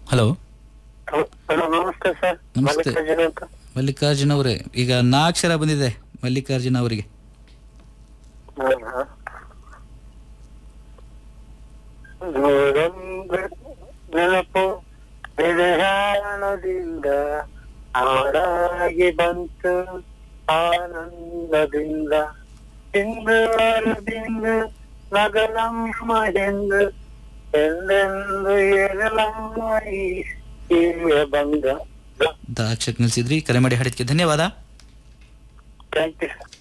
Hello hello ನಮಸ್ತೆ sir ನಮಸ್ತೆ. ಮಲ್ಲಿಕಾರ್ಜುನ ಅಂತ ಮಲ್ಲಿಕಾರ್ಜುನ್ ಅವರೇ ಈಗ ನಾಕ್ಷರ ಬಂದಿದೆ ಮಲ್ಲಿಕಾರ್ಜುನ್ ಅವರಿಗೆ ಹಾ, ಹಾ. ನೂರೊಂದು ನೆನಪು ಬೆಳೆಯಾಣದಿಂದ ಹಾಡಾಗಿ ಬಂತು ಆನಂದದಿಂದ ಸಿಂಧೂರದಿಂದ ನಗಲಮ್ಮ ಎಂದು ಎಂದೆಂದು ಏರಲಮ್ಮ ಈ ಹಿರಿಯ ಬಂದ ದಾಕ್ಷಕ್ ನಿಲ್ಸಿದ್ರಿ ಕರೆ ಮಾಡಿ ಹಾಡಿದ್ಕೆ ಧನ್ಯವಾದ ಥ್ಯಾಂಕ್ ಯು ಸರ್